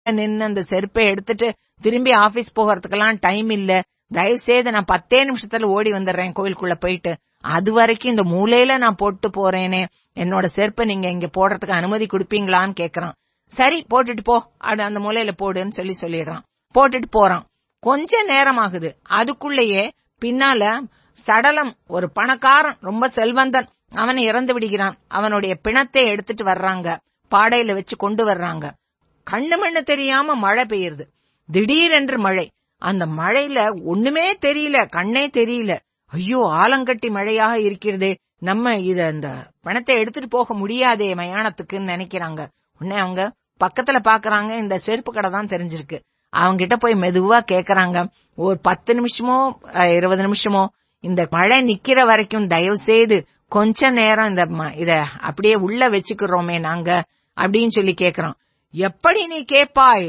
நின்னு அந்த செருப்பை எடுத்துட்டு திரும்பி ஆபீஸ் போகிறதுக்கெல்லாம் டைம் இல்ல தயவு செய்து நான் பத்தே நிமிஷத்துல ஓடி வந்துடுறேன் கோயிலுக்குள்ள போயிட்டு அது வரைக்கும் இந்த மூலையில நான் போட்டு போறேனே என்னோட செருப்பை நீங்க இங்க போடுறதுக்கு அனுமதி கொடுப்பீங்களான்னு கேக்குறான் சரி போட்டுட்டு போ அட அந்த மூலையில போடுன்னு சொல்லி சொல்லிடுறான் போட்டுட்டு போறான் கொஞ்ச நேரம் ஆகுது அதுக்குள்ளேயே பின்னால சடலம் ஒரு பணக்காரன் ரொம்ப செல்வந்தன் அவன் இறந்து விடுகிறான் அவனுடைய பிணத்தை எடுத்துட்டு வர்றாங்க பாடையில வச்சு கொண்டு வர்றாங்க கண்ணு மண்ணு தெரியாம மழை பெய்யுது திடீரென்று மழை அந்த மழையில ஒண்ணுமே தெரியல கண்ணே தெரியல ஐயோ ஆலங்கட்டி மழையாக இருக்கிறதே நம்ம இத அந்த பணத்தை எடுத்துட்டு போக முடியாதே மயானத்துக்குன்னு நினைக்கிறாங்க உடனே அவங்க பக்கத்துல பாக்குறாங்க இந்த செருப்பு கடை தான் தெரிஞ்சிருக்கு அவங்க கிட்ட போய் மெதுவா கேக்குறாங்க ஒரு பத்து நிமிஷமோ அஹ், இருபது நிமிஷமோ இந்த மழை நிக்கிற வரைக்கும் தயவு செய்து கொஞ்ச நேரம் இந்த ம- இத அப்படியே உள்ள வச்சுக்கிறோமே நாங்க அப்படின்னு சொல்லி கேக்குறோம் எப்படி நீ கேப்பாய்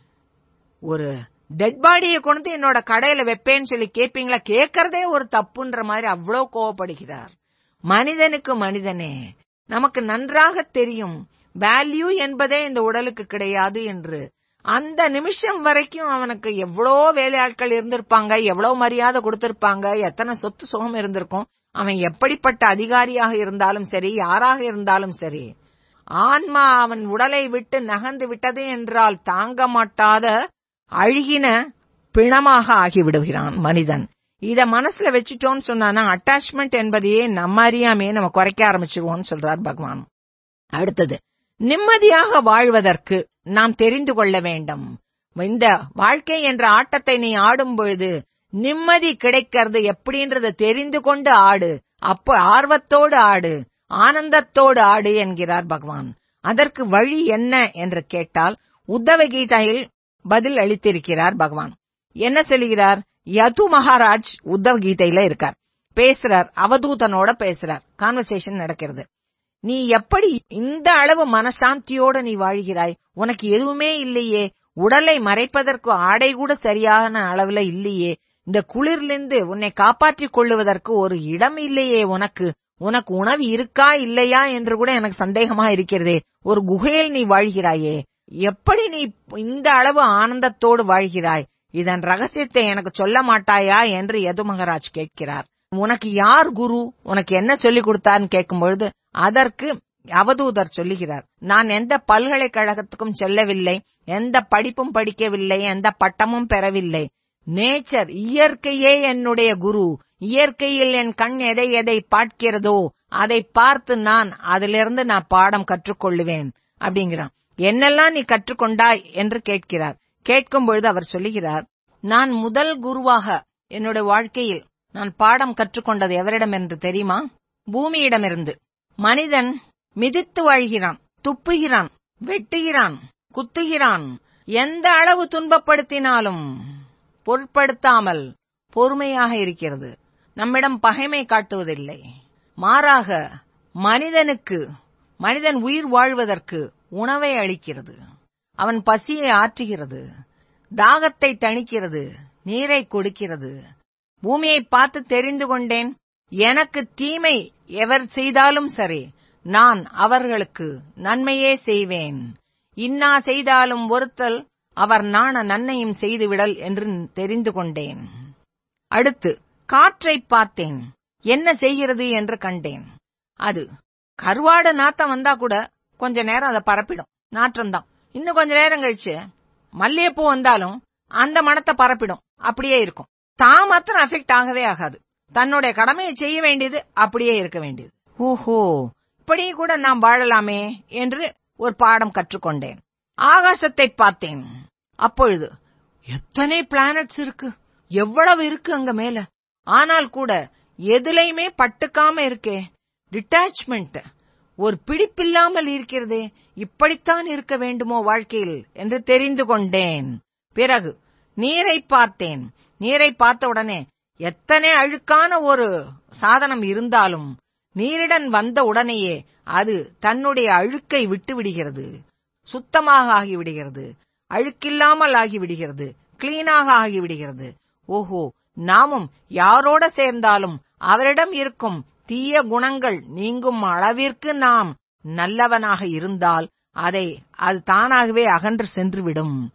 ஒரு டெட் பாடியை கொண்டு என்னோட கடையில வைப்பேன்னு சொல்லி கேப்பீங்களா கேக்குறதே ஒரு தப்புன்ற மாதிரி அவ்வளவு கோவப்படுகிறார் மனிதனுக்கு மனிதனே நமக்கு நன்றாக தெரியும் வேல்யூ என்பதே இந்த உடலுக்கு கிடையாது என்று அந்த நிமிஷம் வரைக்கும் அவனுக்கு எவ்வளோ வேலையாட்கள் இருந்திருப்பாங்க எவ்வளவு மரியாதை கொடுத்திருப்பாங்க எத்தனை சொத்து சுகம் இருந்திருக்கும் அவன் எப்படிப்பட்ட அதிகாரியாக இருந்தாலும் சரி யாராக இருந்தாலும் சரி ஆன்மா அவன் உடலை விட்டு நகர்ந்து விட்டது என்றால் தாங்க மாட்டாத அழுகின பிணமாக ஆகிவிடுகிறான் மனிதன் இத மனசுல வச்சுட்டோம்னு சொன்னானா அட்டாச்மெண்ட் என்பதையே நம்ம அறியாமே நம்ம குறைக்க ஆரம்பிச்சிருவோம்னு சொல்றார் பகவான் அடுத்தது நிம்மதியாக வாழ்வதற்கு நாம் தெரிந்து கொள்ள வேண்டும் இந்த வாழ்க்கை என்ற ஆட்டத்தை நீ ஆடும் பொழுது நிம்மதி கிடைக்கிறது எப்படின்றத தெரிந்து கொண்டு ஆடு அப்ப ஆர்வத்தோடு ஆடு ஆனந்தத்தோடு ஆடு என்கிறார் பகவான் அதற்கு வழி என்ன என்று கேட்டால் உத்தவ கீதையில் பதில் அளித்திருக்கிறார் பகவான் என்ன சொல்கிறார் யது மகாராஜ் உத்தவ கீதையில இருக்கார் பேசுறார் அவதூதனோட பேசுறார் கான்வர்சேஷன் நடக்கிறது நீ எப்படி இந்த அளவு மனசாந்தியோட நீ வாழ்கிறாய் உனக்கு எதுவுமே இல்லையே உடலை மறைப்பதற்கு ஆடை கூட சரியான அளவுல இல்லையே இந்த குளிர்லிருந்து உன்னை காப்பாற்றிக் கொள்ளுவதற்கு ஒரு இடம் இல்லையே உனக்கு உனக்கு உணவு இருக்கா இல்லையா என்று கூட எனக்கு சந்தேகமா இருக்கிறதே ஒரு குகையில் நீ வாழ்கிறாயே எப்படி நீ இந்த அளவு ஆனந்தத்தோடு வாழ்கிறாய் இதன் ரகசியத்தை எனக்கு சொல்ல மாட்டாயா என்று யது மகாராஜ் கேட்கிறார் உனக்கு யார் குரு உனக்கு என்ன சொல்லிக் கொடுத்தான்னு கேட்கும் பொழுது அதற்கு அவதூதர் சொல்லுகிறார் நான் எந்த பல்கலைக்கழகத்துக்கும் செல்லவில்லை எந்த படிப்பும் படிக்கவில்லை எந்த பட்டமும் பெறவில்லை நேச்சர் இயற்கையே என்னுடைய குரு இயற்கையில் என் கண் எதை எதை பார்க்கிறதோ அதை பார்த்து நான் அதிலிருந்து நான் பாடம் கற்றுக்கொள்ளுவேன் அப்படிங்கிறான் என்னெல்லாம் நீ கற்றுக்கொண்டாய் என்று கேட்கிறார் கேட்கும் பொழுது அவர் சொல்லுகிறார் நான் முதல் குருவாக என்னுடைய வாழ்க்கையில் நான் பாடம் கற்றுக்கொண்டது எவரிடம் என்று தெரியுமா பூமியிடமிருந்து மனிதன் மிதித்து வாழ்கிறான் துப்புகிறான் வெட்டுகிறான் குத்துகிறான் எந்த அளவு துன்பப்படுத்தினாலும் பொருட்படுத்தாமல் பொறுமையாக இருக்கிறது நம்மிடம் பகைமை காட்டுவதில்லை மாறாக மனிதனுக்கு மனிதன் உயிர் வாழ்வதற்கு உணவை அளிக்கிறது அவன் பசியை ஆற்றுகிறது தாகத்தை தணிக்கிறது நீரை கொடுக்கிறது பூமியை பார்த்து தெரிந்து கொண்டேன் எனக்கு தீமை எவர் செய்தாலும் சரி நான் அவர்களுக்கு நன்மையே செய்வேன் இன்னா செய்தாலும் ஒருத்தல் அவர் நாண நன்மையும் செய்துவிடல் என்று தெரிந்து கொண்டேன் அடுத்து காற்றை பார்த்தேன் என்ன செய்கிறது என்று கண்டேன் அது கருவாடு நாத்தம் வந்தா கூட கொஞ்ச நேரம் அதை பரப்பிடும் நாற்றம்தான் இன்னும் கொஞ்ச நேரம் கழிச்சு மல்லிகைப்பூ வந்தாலும் அந்த மனத்தை பரப்பிடும் அப்படியே இருக்கும் தான் மாத்திரம் அஃபெக்ட் ஆகவே ஆகாது தன்னுடைய கடமையை செய்ய வேண்டியது அப்படியே இருக்க வேண்டியது ஓஹோ இப்படி கூட நாம் வாழலாமே என்று ஒரு பாடம் கற்றுக்கொண்டேன் ஆகாசத்தை பார்த்தேன் அப்பொழுது எத்தனை பிளானட்ஸ் இருக்கு எவ்வளவு இருக்கு அங்க மேல ஆனால் கூட எதுலையுமே பட்டுக்காம இருக்கே டிட்டாச்மெண்ட் ஒரு பிடிப்பில்லாமல் இருக்கிறதே இப்படித்தான் இருக்க வேண்டுமோ வாழ்க்கையில் என்று தெரிந்து கொண்டேன் பிறகு நீரை பார்த்தேன் நீரை பார்த்த உடனே எத்தனை அழுக்கான ஒரு சாதனம் இருந்தாலும் நீரிடன் வந்த உடனேயே அது தன்னுடைய அழுக்கை விட்டு விடுகிறது சுத்தமாக ஆகிவிடுகிறது அழுக்கில்லாமல் ஆகிவிடுகிறது கிளீனாக ஆகிவிடுகிறது ஓஹோ நாமும் யாரோட சேர்ந்தாலும் அவரிடம் இருக்கும் தீய குணங்கள் நீங்கும் அளவிற்கு நாம் நல்லவனாக இருந்தால் அதை அது தானாகவே அகன்று சென்றுவிடும்